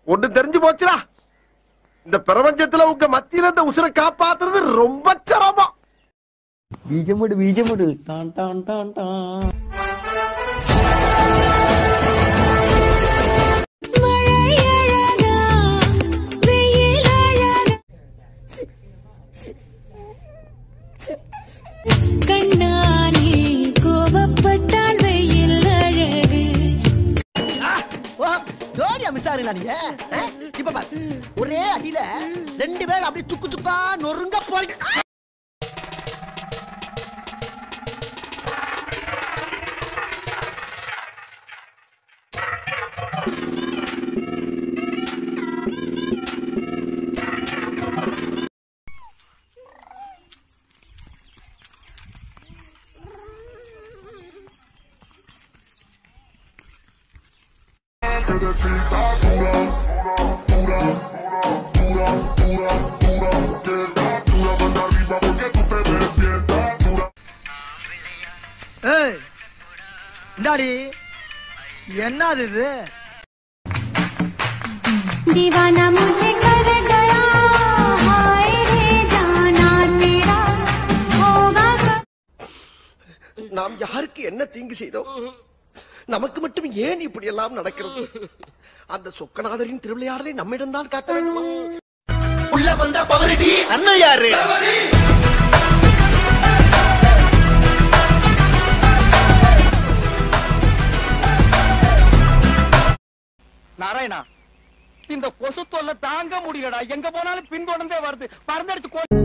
ஒண்ணு தெரிஞ்சு போச்சுடா இந்த பிரபஞ்சத்துல உங்க மத்தியில இந்த உசுரை காப்பாத்துறது ரொம்ப சிரமம் ബീജമുട് ബീജമുട് ടാൻ ടാൻ ടാൻ ടാൻ மழையழகா வெயிலழகா கண்ணானே கோபப்பட்டால் வெயில் அழகு ஜோடியா மிஸ் ஆகுறீங்களா நீங்க ஆ? இப்ப பாரு ஒரே அடியில ரெண்டு பேரும் அப்படியே சுக்கு சுக்கா நொறுங்க போறீங்க ஏய் இந்தாடி என்னது இது दीवाना मुझे कर गया हाय रे जाना तेरा होगा कब நாம் யாருக்கு என்ன தீங்கு செய்தோம் நமக்கு மட்டும் ஏன் இப்படி எல்லாம் நடக்கிறது அந்த சொக்கநாதரின் திருவிளையாடலை நம்மிடம் தான் காட்ட வேண்டுமா உள்ள வந்த பவரடி அண்ணன் யாரு நாராயணா இந்த கொசு தொல்லை தாங்க முடியலடா எங்க போனாலும் பின்தொடர்ந்தே வருது பறந்தடிச்சு கொ-